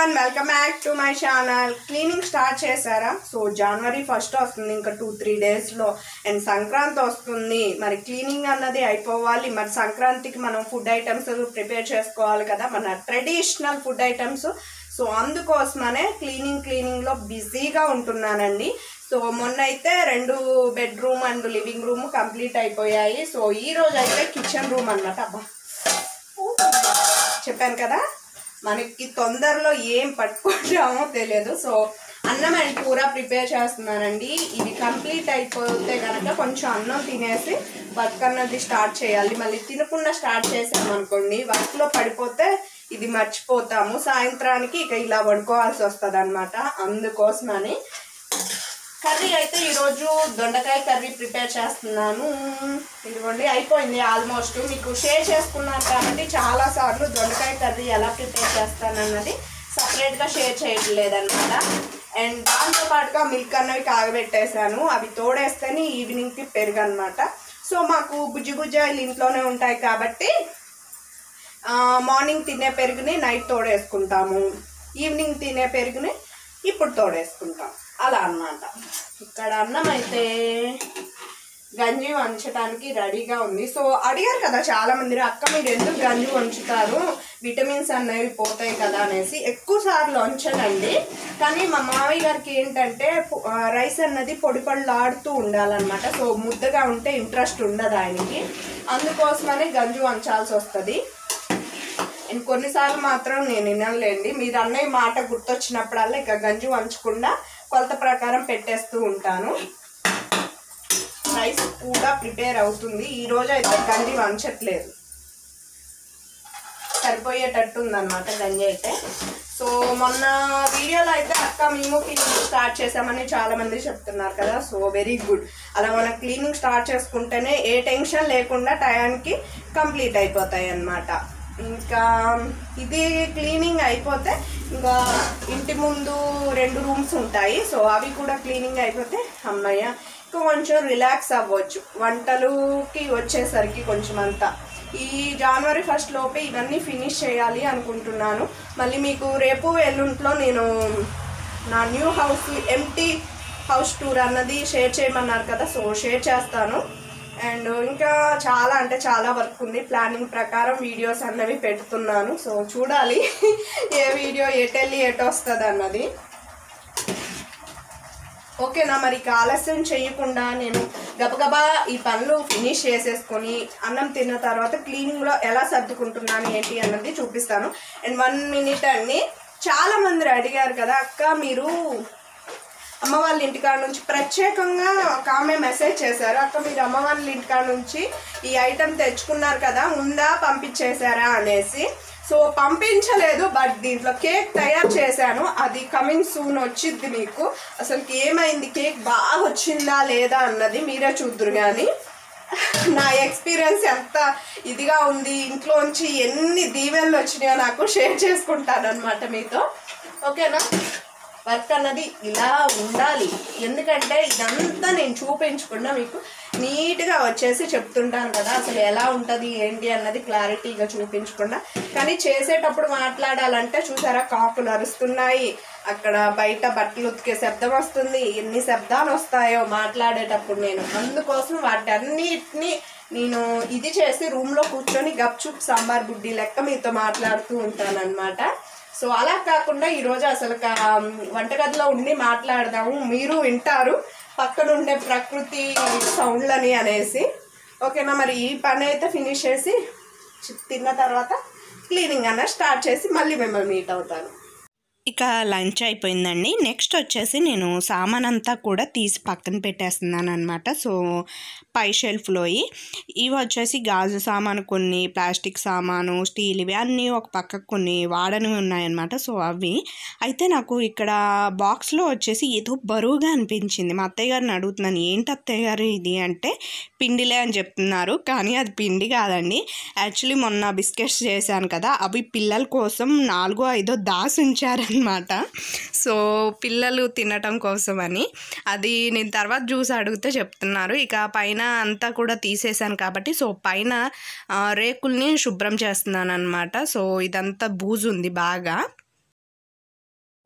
Everyone welcome back to my channel cleaning start చేశారా so జనవరి first వస్తుంది ఇంకా టూ త్రీ డేస్లో అండ్ సంక్రాంతి వస్తుంది మరి క్లీనింగ్ అన్నది అయిపోవాలి మరి సంక్రాంతికి మనం ఫుడ్ ఐటమ్స్ ప్రిపేర్ చేసుకోవాలి కదా మన ట్రెడిషనల్ ఫుడ్ ఐటమ్స్ సో అందుకోసమనే క్లీనింగ్ క్లీనింగ్లో బిజీగా ఉంటున్నానండి సో మొన్న అయితే రెండు bedroom and living room complete అయిపోయాయి సో ఈ రోజు అయితే కిచెన్ రూమ్ అన్నమాట అబ్బా చెప్పాను కదా మనకి తొందరలో ఏం పట్టుకుంటామో తెలియదు సో అన్నం అండ్ కూర ప్రిపేర్ చేస్తున్నానండి ఇది కంప్లీట్ అయిపోతే కనుక కొంచెం అన్నం తినేసి వర్క్ అన్నది స్టార్ట్ చేయాలి మళ్ళీ తినకుండా స్టార్ట్ చేసామనుకోండి వర్క్లో పడిపోతే ఇది మర్చిపోతాము సాయంత్రానికి ఇక ఇలా పడుకోవాల్సి వస్తుంది అనమాట అందుకోసమని కర్రీ అయితే ఈరోజు దొండకాయ కర్రీ ప్రిపేర్ చేస్తున్నాను ఇదిగోండి అయిపోయింది ఆల్మోస్ట్ మీకు షేర్ చేసుకున్నాను కాబట్టి చాలా సార్లు దొండకాయ కర్రీ ఎలా ప్రిపేర్ చేస్తానన్నది సపరేట్గా షేర్ చేయట్లేదన్నమాట అండ్ దాంతో పాటుగా మిల్క్ అన్నవి కాగబెట్టేశాను అవి తోడేస్తేనే ఈవినింగ్కి పెరుగు అనమాట సో మాకు బుజ్జి బుజ్జాయిలు ఇంట్లోనే ఉంటాయి కాబట్టి ఆ, మార్నింగ్ తినే పెరుగుని నైట్ తోడేసుకుంటాము ఈవినింగ్ తినే పెరుగుని ఇప్పుడు తోడేసుకుంటాం అలా అన్నమాట ఇక్కడ అన్నం అయితే గంజి వంచడానికి రెడీగా ఉంది సో అడిగారు కదా చాలా మంది అక్క మీరు ఎందుకు గంజి వంచుతారు విటమిన్స్ అనేవి పోతాయి కదా అనేసి ఎక్కువ సార్లు వంచనండి కానీ మా మావయ్య గారికి ఏంటంటే పు- ఆ, రైస్ అన్నది పొడి పళ్ళాడుతూ ఉండాలన్నమాట సో ముద్దగా ఉంటే ఇంట్రెస్ట్ ఉండదు ఆయనకి అందుకోసమనే గంజి వంచాల్సి వస్తుంది అండ్ కొన్నిసార్లు మాత్రం నేను వినలేండి మీరు అన్నయ్య మాట గుర్తొచ్చినప్పుడల్లా ఇక గంజి వంచకుండా కొలత ప్రకారం పెట్టేస్తూ ఉంటాను రైస్ కూడా ప్రిపేర్ అవుతుంది ఈ రోజు అయితే గంజి వంచట్లేదు సరిపోయేటట్టు ఉందన్నమాట గంజి అయితే సో మొన్న వీడియోలో అయితే అక్క మేము క్లీనింగ్ స్టార్ట్ చేసామని చాలా మంది చెప్తున్నారు కదా సో వెరీ గుడ్ అలా మనం క్లీనింగ్ స్టార్ట్ చేసుకుంటేనే ఏ టెన్షన్ లేకుండా టయానికి కంప్లీట్ అయిపోతాయి అన్నమాట ఇంకా ఇది క్లీనింగ్ అయిపోతే ఇంకా ఇంటి ముందు రెండు రూమ్స్ ఉంటాయి సో అవి కూడా క్లీనింగ్ అయిపోతే అమ్మయ్య ఇంకా కొంచెం రిలాక్స్ అవ్వచ్చు వంటలుకి వచ్చేసరికి కొంచెం అంతా ఈ జనవరి ఫస్ట్ లోపే ఇవన్నీ ఫినిష్ చేయాలి అనుకుంటున్నాను మళ్ళీ మీకు రేపు ఎల్లుంట్లో నేను నా new house empty house tour అన్నది షేర్ చేయమన్నారు కదా సో షేర్ చేస్తాను అండ్ ఇంకా చాలా అంటే చాలా వర్క్ ఉంది ప్లానింగ్ ప్రకారం వీడియోస్ అన్నవి పెడుతున్నాను సో చూడాలి ఏ వీడియో ఎటెళ్ళి ఎటు వస్తుంది అన్నది ఓకేనా మరి ఇక ఆలస్యం చేయకుండా నేను గబగబా ఈ పనులు ఫినిష్ చేసేసుకొని అన్నం తిన్న తర్వాత క్లీనింగ్లో ఎలా సర్దుకుంటున్నాను ఏంటి అన్నది చూపిస్తాను అండ్ వన్ మినిట్ అండి చాలా మంది అడిగారు కదా అక్క మీరు అమ్మ వాళ్ళ ఇంటికాడ నుంచి ప్రత్యేకంగా ఒక ఆమె మెసేజ్ చేశారు అక్క మీరు అమ్మ వాళ్ళ ఇంటికాడ నుంచి ఈ ఐటెం తెచ్చుకున్నారు కదా ఉందా పంపించేశారా అనేసి సో పంపించలేదు బట్ దీంట్లో కేక్ తయారు చేశాను అది కమింగ్ సూన్ వచ్చింది మీకు అసలు ఏమైంది కేక్ బాగా వచ్చిందా లేదా అన్నది మీరే చూద్దరు కానీ నా ఎక్స్పీరియన్స్ ఎంత ఇదిగా ఉంది ఇంట్లోంచి ఎన్ని దీవెనలు వచ్చినాయో నాకు షేర్ చేసుకుంటాను అనమాట మీతో ఓకేనా వర్క్ అన్నది ఇలా ఉండాలి ఎందుకంటే ఇదంతా నేను చూపించకుండా మీకు నీట్గా వచ్చేసి చెప్తుంటాను కదా అసలు ఎలా ఉంటుంది ఏంటి అన్నది క్లారిటీగా చూపించకుండా కానీ చేసేటప్పుడు మాట్లాడాలంటే చూసారా కాకులు అరుస్తున్నాయి అక్కడ బయట బట్టలు ఉతికే శబ్దం వస్తుంది ఎన్ని శబ్దాలు వస్తాయో మాట్లాడేటప్పుడు నేను అందుకోసం వాటన్నిటిని నేను ఇది చేసి రూమ్లో కూర్చొని గప్చుప్ సాంబార్ బుడ్డి లెక్క మీతో మాట్లాడుతూ ఉంటానన్నమాట సో అలా కాకుండా ఈరోజు అసలు కా- వంటగదిలో ఉండి మాట్లాడదాము మీరు వింటారు పక్కన ఉండే ప్రకృతి సౌండ్లని అనేసి ఓకేనా మరి ఈ పని అయితే ఫినిష్ చేసి చి- తిన్న తర్వాత క్లీనింగ్ అన్న స్టార్ట్ చేసి మళ్ళీ మిమ్మల్ని మీట్ అవుతాను ఇక లంచ్ అయిపోయిందండి నెక్స్ట్ వచ్చేసి నేను సామాన్ అంతా కూడా తీసి పక్కన పెట్టేస్తున్నాను అనమాట సో పై షెల్ఫ్లో ఇవి వచ్చేసి గాజు సామాను కొన్ని ప్లాస్టిక్ సామాను స్టీల్ ఇవి అన్నీ ఒక పక్కకు కొన్ని వాడనివి ఉన్నాయన్నమాట సో అవి అయితే నాకు ఇక్కడ బాక్స్లో వచ్చేసి ఏదో బరువుగా అనిపించింది మా అత్తయ్య గారిని అడుగుతున్నాను ఏంటి అత్తయ్య గారు ఇది అంటే పిండిలే అని చెప్తున్నారు కానీ అది పిండి కాదండి యాక్చువల్లీ మొన్న బిస్కెట్స్ చేశాను కదా అవి పిల్లల కోసం నాలుగో ఐదో దాసి ఉంచారనమాట సో పిల్లలు తినటం కోసం అని అది నేను తర్వాత చూసి అడిగితే చెప్తున్నారు ఇక పైన అంతా కూడా తీసేసాను కాబట్టి సో పైన ఆ, రేకుల్ని శుభ్రం చేస్తున్నాను అనమాట సో ఇదంతా బూజు ఉంది బాగా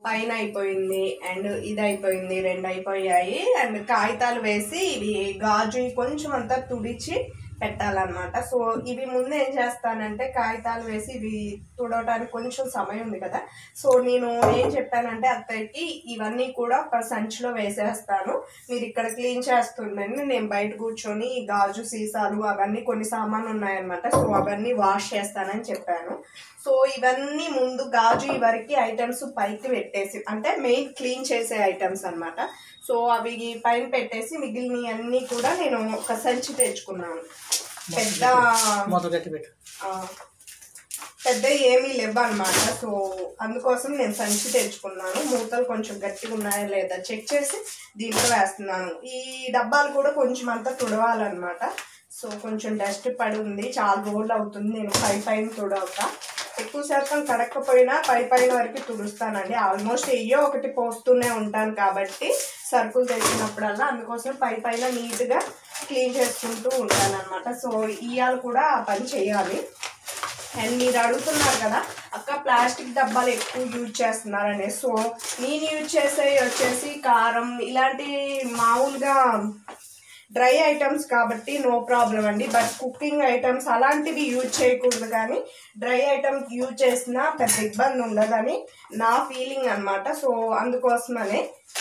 పైన అయిపోయింది అండ్ ఇది అయిపోయింది రెండు అయిపోయాయి అండ్ కాగితాలు వేసి ఇవి గాజు కొంచెం అంతా తుడిచి పెట్టాలన్నమాట సో ఇవి ముందు ఏం చేస్తానంటే కాగితాలు వేసి ఇవి తుడవడానికి కొంచెం సమయం ఉంది కదా సో నేను ఏం చెప్పానంటే అత్తయ్యకి ఇవన్నీ కూడా ఒక సంచిలో వేసేస్తాను మీరు ఇక్కడ క్లీన్ చేస్తుండండి నేను బయట కూర్చొని ఈ గాజు సీసాలు అవన్నీ కొన్ని సామాన్లు ఉన్నాయన్నమాట సో అవన్నీ వాష్ చేస్తానని చెప్పాను సో ఇవన్నీ ముందు గాజు ఇవరికి ఐటమ్స్ పైకి పెట్టేసి అంటే మెయిన్ క్లీన్ చేసే ఐటమ్స్ అన్నమాట సో అవి పైన పెట్టేసి మిగిలిన అన్నీ కూడా నేను ఒక సంచి తెచ్చుకున్నాను పెద్ద మొదలు గట్టి పెట్టు ఆ, పెద్ద ఏమీ లేవు అనమాట సో అందుకోసం నేను సంచి తెచ్చుకున్నాను మూతలు కొంచెం గట్టిగా ఉన్నాయా లేదా చెక్ చేసి దీంట్లో వేస్తున్నాను ఈ డబ్బాలు కూడా కొంచెం అంతా తుడవాలన్నమాట సో కొంచెం డస్ట్ పడి ఉంది చాలా రోజులు అవుతుంది నేను పై పైన తుడవక ఎక్కువ శాతం కడక్కపోయినా పై పైన వరకు తుడుస్తానండి ఆల్మోస్ట్ ఎయ్యో ఒకటి పోస్తూనే ఉంటాను కాబట్టి సరుకులు తెచ్చినప్పుడల్లా అందుకోసం పై పైన నీట్గా క్లీన్ చేసుకుంటూ ఉంటాను అనమాట సో ఇవాళ కూడా ఆ పని చేయాలి అండ్ మీరు అడుగుతున్నారు కదా అక్క ప్లాస్టిక్ డబ్బాలు ఎక్కువ యూజ్ చేస్తున్నారని సో నేను యూజ్ చేసే వచ్చేసి కారం ఇలాంటి మామూలుగా డ్రై ఐటమ్స్ కాబట్టి నో ప్రాబ్లం అండి బట్ కుకింగ్ ఐటమ్స్ అలాంటివి యూజ్ చేయకూడదు కానీ డ్రై ఐటమ్స్ యూజ్ చేసినా పెద్ద ఇబ్బంది ఉండదని నా ఫీలింగ్ అన్నమాట సో అందుకోసమనే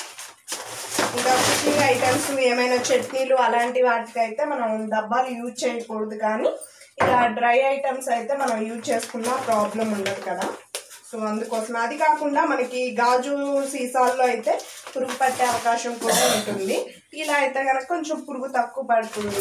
ఇంకా కుకింగ్ ఐటమ్స్ ఏమైనా చట్నీలు అలాంటి వాటికి అయితే మనం డబ్బాలు యూజ్ చేయకూడదు కానీ ఇలా డ్రై ఐటమ్స్ అయితే మనం యూజ్ చేసుకున్నా ప్రాబ్లం ఉండదు కదా సో అందుకోసం అది కాకుండా మనకి గాజు సీసాల్లో అయితే పురుగు పట్టే అవకాశం కూడా ఉంటుంది ఇలా అయితే కనుక కొంచెం పురుగు తక్కువ పడుతుంది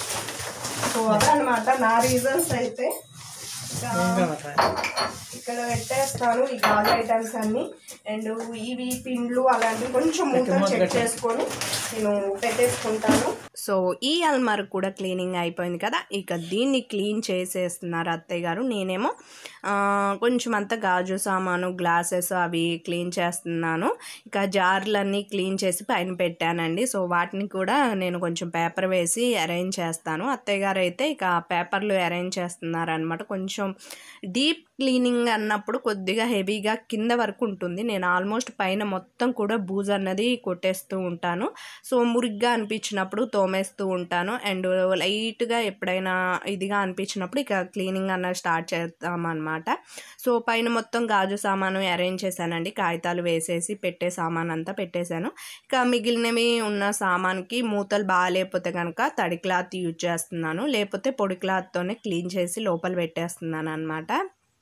సో అదనమాట నా రీజన్స్ అయితే ఇంకా ఇంకా అట్లా. ఇక్కడ పెట్టేస్తాను ఈ గాజు ఐటమ్స్ అన్ని అండ్ ఇవి పిండ్లు అలాంటివి కొంచెం మూతలు చెక్ చేసుకొని నేను పెట్టేసుకుంటాను సో ఈ అల్మార్ కూడా క్లీనింగ్ అయిపోయింది కదా ఇక దీన్ని క్లీన్ చేసేస్తున్నారు అత్తయ్య గారు నేనేమో ఆ, కొంచెం అంతా గాజు సామాను గ్లాసెస్ అవి క్లీన్ చేస్తున్నాను ఇక జార్లన్నీ క్లీన్ చేసి పైన పెట్టానండి సో వాటిని కూడా నేను కొంచెం పేపర్ వేసి అరేంజ్ చేస్తాను అత్తయ్య గారు అయితే ఇక పేపర్లు అరేంజ్ చేస్తున్నారు అనమాట కొంచెం డీప్ క్లీనింగ్ అన్నప్పుడు కొద్దిగా హెవీగా కింద వరకు ఉంటుంది నేను ఆల్మోస్ట్ పైన మొత్తం కూడా బూజ్ అన్నది కొట్టేస్తూ ఉంటాను సో మురిగ్గా అనిపించినప్పుడు తోమేస్తూ ఉంటాను అండ్ లైట్గా ఎప్పుడైనా ఇదిగా అనిపించినప్పుడు ఇక క్లీనింగ్ అన్నది స్టార్ట్ చేస్తామన్నమాట సో పైన మొత్తం గాజు సామాను అరేంజ్ చేశానండి కాగితాలు వేసేసి పెట్టే సామాన్ అంతా పెట్టేశాను ఇక మిగిలినవి ఉన్న సామాన్కి మూతలు బాగాలేకపోతే కనుక తడి క్లాత్ యూజ్ చేస్తున్నాను లేకపోతే పొడి క్లాత్తోనే క్లీన్ చేసి లోపల పెట్టేస్తున్నాను అనమాట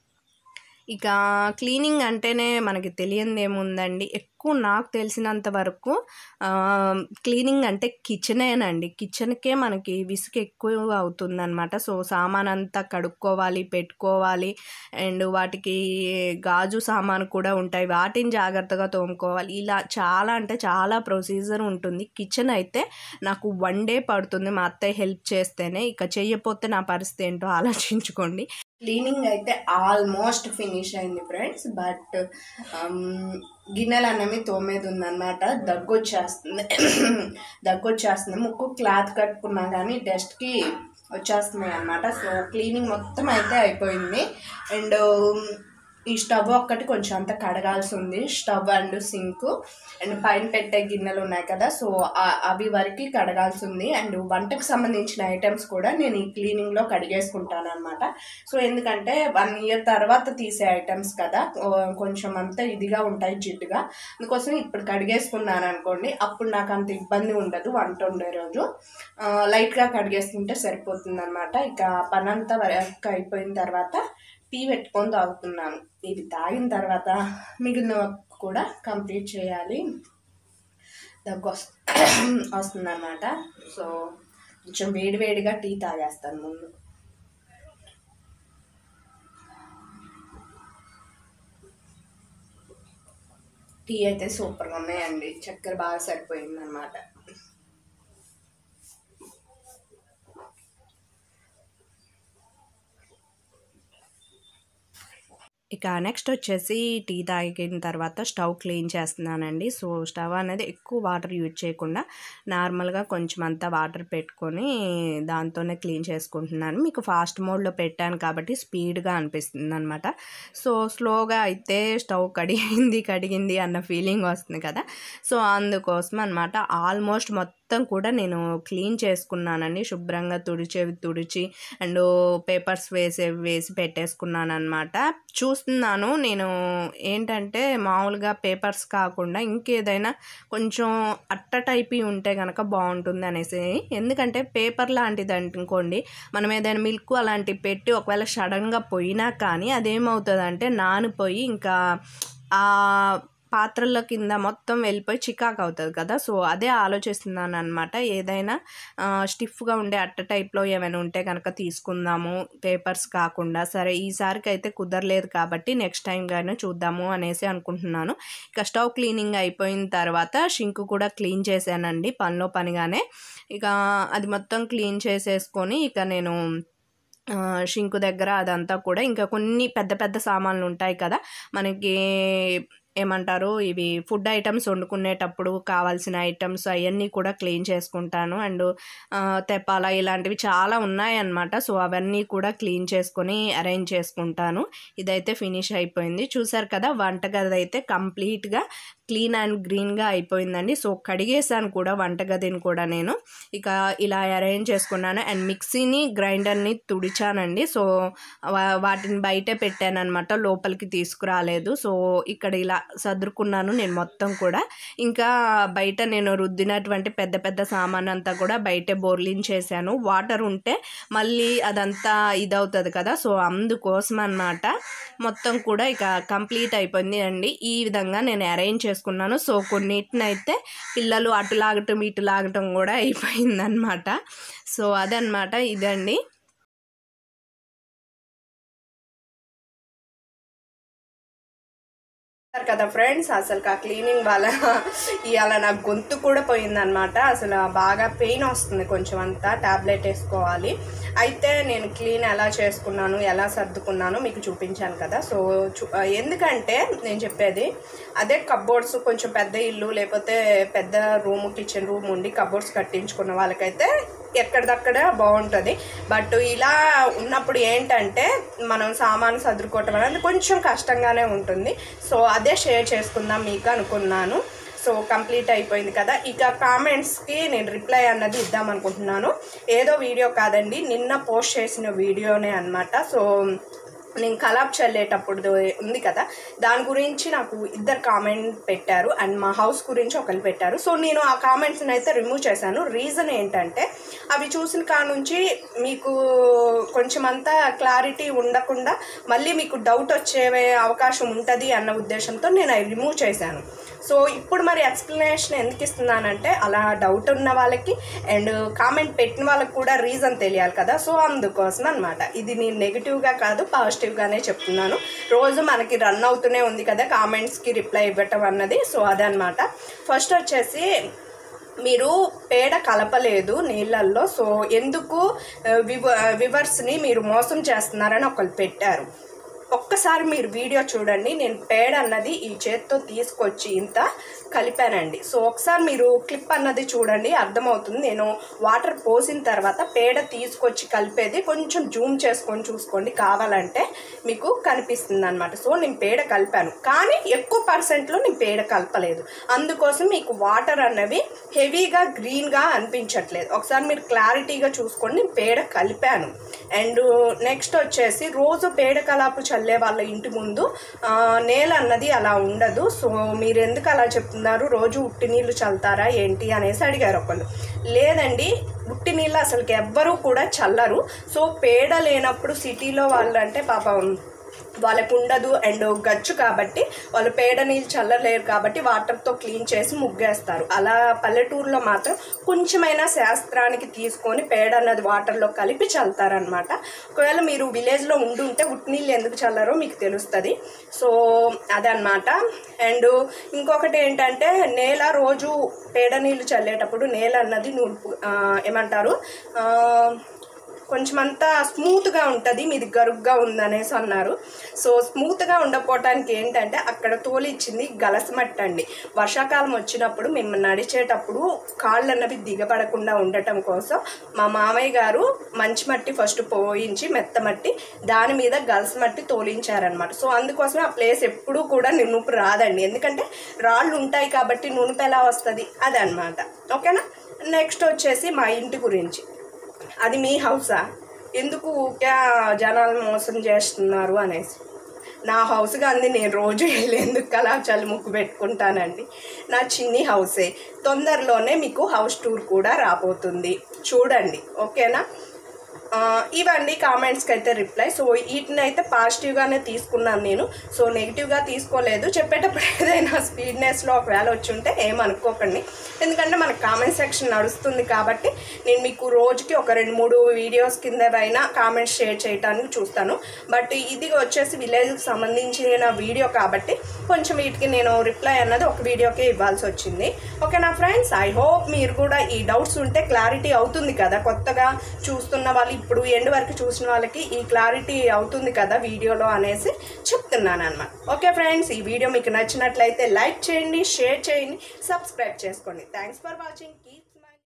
ఇక క్లీనింగ్ అంటేనే మనకి తెలియంది ఏముందండి ఎక్కువ నాకు తెలిసినంత వరకు ఆ, క్లీనింగ్ అంటే కిచెనేనండి కిచెన్కే మనకి విసుగు ఎక్కువ అవుతుందన్నమాట సో సామాన్ అంతా కడుక్కోవాలి పెట్టుకోవాలి అండ్ వాటికి గాజు సామాను కూడా ఉంటాయి వాటిని జాగ్రత్తగా తోముకోవాలి ఇలా చాలా అంటే చాలా ప్రొసీజర్ ఉంటుంది కిచెన్ అయితే నాకు వన్ డే పడుతుంది మా అత్తయ్య హెల్ప్ చేస్తేనే ఇక చెయ్యపోతే నా పరిస్థితి ఏంటో ఆలోచించుకోండి క్లీనింగ్ అయితే ఆల్మోస్ట్ ఫినిష్ అయింది ఫ్రెండ్స్ బట్ గిన్నెలు అన్నవి తోమేది ఉందన్నమాట దగ్గు వచ్చేస్తుంది దగ్గు వచ్చేస్తుంది ముక్కు క్లాత్ కట్టుకున్నా కానీ డస్ట్కి వచ్చేస్తున్నాయి అన్నమాట సో క్లీనింగ్ మొత్తం అయితే అయిపోయింది అండ్ ఈ స్టవ్ ఒక్కటి కొంచెం అంత కడగాల్సి ఉంది స్టవ్ అండ్ సింక్ అండ్ పైన పెట్టే గిన్నెలు ఉన్నాయి కదా సో ఆ- అవి వరకు కడగాల్సి ఉంది అండ్ వంటకు సంబంధించిన ఐటమ్స్ కూడా నేను ఈ క్లీనింగ్లో కడిగేసుకుంటాను అనమాట సో ఎందుకంటే వన్ ఇయర్ తర్వాత తీసే ఐటమ్స్ కదా ఓ, కొంచెం అంత ఇదిగా ఉంటాయి జిడ్డుగా అందుకోసం ఇప్పుడు కడిగేసుకున్నాను అనుకోండి అప్పుడు నాకు అంత ఇబ్బంది ఉండదు వంట ఉండే రోజు ఆ, లైట్గా కడిగేసుకుంటే సరిపోతుంది అనమాట ఇక పనంతా వర్క్ అయిపోయిన తర్వాత టీ పెట్టుకొని తాగుతున్నాను ఇది తాగిన తర్వాత మిగిలిన వర్క్ కూడా కంప్లీట్ చేయాలి దగ్గు వస్తుంది అనమాట సో కొంచెం వేడివేడిగా టీ తాగేస్తాను ముందు టీ అయితే సూపర్గా ఉన్నాయండి చక్కెర బాగా సరిపోయింది అనమాట ఇక నెక్స్ట్ వచ్చేసి టీ తాగిన తర్వాత స్టవ్ క్లీన్ చేస్తున్నానండి సో స్టవ్ అనేది ఎక్కువ వాటర్ యూజ్ చేయకుండా నార్మల్గా కొంచెం అంతా వాటర్ పెట్టుకొని దాంతోనే క్లీన్ చేసుకుంటున్నాను మీకు ఫాస్ట్ మోడ్లో పెట్టాను కాబట్టి స్పీడ్గా అనిపిస్తుంది అనమాట సో స్లోగా అయితే స్టవ్ కడిగింది కడిగింది అన్న ఫీలింగ్ వస్తుంది కదా సో అందుకోసం అనమాట ఆల్మోస్ట్ మొత్తం కూడా నేను క్లీన్ చేసుకున్నానండి శుభ్రంగా తుడిచేవి తుడిచి అండ్ పేపర్స్ వేసి వేసి పెట్టేసుకున్నాను అనమాట చూస్తున్నాను నేను ఏంటంటే మామూలుగా పేపర్స్ కాకుండా ఇంకేదైనా కొంచెం అట్ట టైప్ ఉంటే కనుక బాగుంటుంది అనేసి ఎందుకంటే పేపర్ లాంటిది అనుకోండి మనం ఏదైనా మిల్క్ అలాంటివి పెట్టి ఒకవేళ సడన్గా పోయినా కానీ అదేమవుతుందంటే నానిపోయి ఇంకా ఆ పాత్రల కింద మొత్తం వెళ్ళిపోయి చికాక్ అవుతుంది కదా సో అదే ఆలోచిస్తున్నాను అనమాట ఏదైనా స్టిఫ్గా ఉండే అట్ట టైప్లో ఏమైనా ఉంటే కనుక తీసుకుందాము పేపర్స్ కాకుండా సరే ఈసారికి అయితే కుదరలేదు కాబట్టి నెక్స్ట్ టైం కానీ చూద్దాము అనేసి అనుకుంటున్నాను ఇక స్టవ్ క్లీనింగ్ అయిపోయిన తర్వాత షింక్ కూడా క్లీన్ చేశానండి పనిలో పనిగానే ఇక అది మొత్తం క్లీన్ చేసేసుకొని ఇక నేను ఆ, షింకు దగ్గర అదంతా కూడా ఇంకా కొన్ని పెద్ద పెద్ద సామాన్లు ఉంటాయి కదా మనకి ఏమంటారు ఇవి ఫుడ్ ఐటమ్స్ వండుకునేటప్పుడు కావాల్సిన ఐటమ్స్ అవన్నీ కూడా క్లీన్ చేసుకుంటాను అండ్ తెప్పాల ఇలాంటివి చాలా ఉన్నాయన్నమాట సో అవన్నీ కూడా క్లీన్ చేసుకొని అరేంజ్ చేసుకుంటాను ఇదైతే ఫినిష్ అయిపోయింది చూసారు కదా వంటగది అయితే కంప్లీట్గా క్లీన్ అండ్ గ్రీన్గా అయిపోయిందండి సో కడిగేసాను కూడా వంటగదిని కూడా నేను ఇక ఇలా అరేంజ్ చేసుకున్నాను అండ్ మిక్సీని గ్రైండర్ని తుడిచానండి సో వా- వాటిని బయటే పెట్టాను అనమాట లోపలికి తీసుకురాలేదు సో ఇక్కడ ఇలా సర్దుకున్నాను నేను మొత్తం కూడా ఇంకా బయట నేను రుద్దినటువంటి పెద్ద పెద్ద సామాన్ అంతా కూడా బయటే బోర్లించేసాను వాటర్ ఉంటే మళ్ళీ అదంతా ఇదవుతుంది కదా సో అందుకోసం అన్నమాట మొత్తం కూడా ఇక కంప్లీట్ అయిపోయింది అండి ఈ విధంగా నేను అరేంజ్ చేసుకున్నాను సో కొన్నిటినైతే పిల్లలు అటు లాగటం ఇటు లాగటం కూడా అయిపోయిందనమాట సో అదనమాట ఇదండి చూస్తారు కదా ఫ్రెండ్స్ అసలు ఆ క్లీనింగ్ వల్ల ఇవాళ నాకు గొంతు కూడా పోయిందనమాట అసలు బాగా పెయిన్ వస్తుంది కొంచెం అంతా టాబ్లెట్ వేసుకోవాలి అయితే నేను క్లీన్ ఎలా చేసుకున్నాను ఎలా సర్దుకున్నాను మీకు చూపించాను కదా సో చూ- ఎందుకంటే నేను చెప్పేది అదే కబ్బోర్డ్స్ కొంచెం పెద్ద ఇల్లు లేకపోతే పెద్ద రూమ్ కిచెన్ రూమ్ ఉండి కబ్బోర్డ్స్ కట్టించుకున్న వాళ్ళకైతే ఎక్కడిదక్కడ బాగుంటుంది బట్ ఇలా ఉన్నప్పుడు ఏంటంటే మనం సామాను సర్దుకోవటం అనేది కొంచెం కష్టంగానే ఉంటుంది సో అదే షేర్ చేసుకుందాం మీకు అనుకున్నాను సో కంప్లీట్ అయిపోయింది కదా ఇక కామెంట్స్కి నేను రిప్లై అన్నది ఇద్దాం అనుకుంటున్నాను ఏదో వీడియో కాదండి నిన్న పోస్ట్ చేసిన వీడియోనే అన్నమాట సో నేను కలాప్ చల్లేటప్పుడు ఉంది కదా దాని గురించి నాకు ఇద్దరు కామెంట్ పెట్టారు అండ్ మా హౌస్ గురించి ఒకరు పెట్టారు సో నేను ఆ కామెంట్స్ని అయితే రిమూవ్ చేశాను రీజన్ ఏంటంటే అవి చూసిన కాడ నుంచి మీకు కొంచెం అంతా క్లారిటీ ఉండకుండా మళ్ళీ మీకు డౌట్ వచ్చే అవకాశం ఉంటుంది అన్న ఉద్దేశంతో నేను అవి రిమూవ్ చేశాను సో ఇప్పుడు మరి ఎక్స్ప్లెనేషన్ ఎందుకు ఇస్తున్నానంటే అలా డౌట్ ఉన్న వాళ్ళకి అండ్ కామెంట్ పెట్టిన వాళ్ళకి కూడా రీజన్ తెలియాలి కదా సో అందుకోసం అనమాట ఇది నేను నెగిటివ్గా కాదు పాజిటివ్గానే చెప్తున్నాను రోజు మనకి రన్ అవుతూనే ఉంది కదా కామెంట్స్కి రిప్లై ఇవ్వటం అన్నది సో అదనమాట ఫస్ట్ వచ్చేసి మీరు పేడ కలపలేదు నీళ్ళల్లో సో ఎందుకు ఆ, వివ వివర్స్ని మీరు మోసం చేస్తున్నారని ఒకళ్ళు పెట్టారు ఒక్కసారి మీరు వీడియో చూడండి నేను పేడ అన్నది ఈ చేత్తో తీసుకొచ్చి ఇంత కలిపానండి సో ఒకసారి మీరు క్లిప్ అన్నది చూడండి అర్థమవుతుంది నేను వాటర్ పోసిన తర్వాత పేడ తీసుకొచ్చి కలిపేది కొంచెం జూమ్ చేసుకొని చూసుకోండి కావాలంటే మీకు కనిపిస్తుంది అనమాట సో నేను పేడ కలిపాను కానీ ఎక్కువ పర్సెంట్లో నేను పేడ కలపలేదు అందుకోసం మీకు వాటర్ అన్నవి హెవీగా గ్రీన్గా అనిపించట్లేదు ఒకసారి మీరు క్లారిటీగా చూసుకోండి నేను పేడ కలిపాను అండ్ నెక్స్ట్ వచ్చేసి రోజు పేడ కలాపు చల్లే వాళ్ళ ఇంటి ముందు ఆ, నేల అన్నది అలా ఉండదు సో మీరు ఎందుకు అలా చెప్తున్నారు రోజు ఉట్టి నీళ్ళు చల్లుతారా ఏంటి అనేసి అడిగారు ఒకళ్ళు లేదండి ఉట్టి నీళ్ళు అసలుకి ఎవ్వరూ కూడా చల్లరు సో పేడ లేనప్పుడు సిటీలో వాళ్ళు అంటే పాపం వాళ్ళకు ఉండదు అండ్ గచ్చు కాబట్టి వాళ్ళు పేడ నీళ్ళు చల్లలేరు కాబట్టి వాటర్తో క్లీన్ చేసి ముగ్గేస్తారు అలా పల్లెటూరులో మాత్రం కొంచెమైనా శాస్త్రానికి తీసుకొని పేడ అన్నది వాటర్లో కలిపి చల్లుతారనమాట ఒకవేళ మీరు విలేజ్లో ఉండి ఉంటే ఉట్టి నీళ్ళు ఎందుకు చల్లారో మీకు తెలుస్తుంది సో అదనమాట అండ్ ఇంకొకటి ఏంటంటే నేల రోజు పేడ నీళ్ళు చల్లేటప్పుడు నేల అన్నది నూర్పు ఆ, ఏమంటారు ఆ, కొంచెం అంతా స్మూత్గా ఉంటుంది మీది గరుగ్గా ఉందనేసి అన్నారు సో స్మూత్గా ఉండకపోవటానికి ఏంటంటే అక్కడ తోలి ఇచ్చింది గలసమట్టి అండి వర్షాకాలం వచ్చినప్పుడు మేము నడిచేటప్పుడు కాళ్ళు అన్నవి దిగబడకుండా ఉండటం కోసం మా మామయ్య గారు మంచి మట్టి ఫస్ట్ పోయించి మెత్త మట్టి దాని మీద గలస మట్టి తోలించారనమాట సో అందుకోసం ఆ ప్లేస్ ఎప్పుడూ కూడా నునుపు రాదండి ఎందుకంటే రాళ్ళు ఉంటాయి కాబట్టి నునుపు ఎలా వస్తుంది అదనమాట ఓకేనా నెక్స్ట్ వచ్చేసి మా ఇంటి గురించి అది మీ హౌసా ఎందుకు ఊరికే జనాలు మోసం చేస్తున్నారు అనేసి నా హౌస్గా అంది నేను రోజు వెళ్ళేందుకు కళాచాలు ముక్కు పెట్టుకుంటానండి నా చిన్ని హౌసే తొందరలోనే మీకు హౌస్ టూర్ కూడా రాబోతుంది చూడండి ఓకేనా ఆ, ఇవండి కామెంట్స్కి అయితే రిప్లై సో వీటిని అయితే పాజిటివ్గానే తీసుకున్నాను నేను సో నెగిటివ్గా తీసుకోలేదు చెప్పేటప్పుడు ఏదైనా స్పీడ్నెస్లో ఒకవేళ వచ్చి ఉంటే ఏమనుకోకండి ఎందుకంటే మనకు కామెంట్ సెక్షన్ నడుస్తుంది కాబట్టి నేను మీకు రోజుకి ఒక రెండు మూడు వీడియోస్ కింద అయినా కామెంట్స్ షేర్ చేయడానికి చూస్తాను బట్ ఇది వచ్చేసి విలేజ్కి సంబంధించిన వీడియో కాబట్టి కొంచెం వీటికి నేను రిప్లై అన్నది ఒక వీడియోకే ఇవ్వాల్సి వచ్చింది ఓకేనా ఫ్రెండ్స్ ఐ హోప్ మీరు కూడా ఈ డౌట్స్ ఉంటే క్లారిటీ అవుతుంది కదా కొత్తగా చూస్తున్న వాళ్ళు ఇప్పుడు ఎండ్ వరకు చూసిన వాళ్ళకి ఈ క్లారిటీ అవుతుంది కదా వీడియోలో అనేసి చెప్తున్నాను అనమాట ఓకే ఫ్రెండ్స్ ఈ వీడియో మీకు నచ్చినట్లయితే లైక్ చేయండి షేర్ చేయండి సబ్స్క్రైబ్ చేసుకోండి థ్యాంక్స్ ఫర్ వాచింగ్ కీప్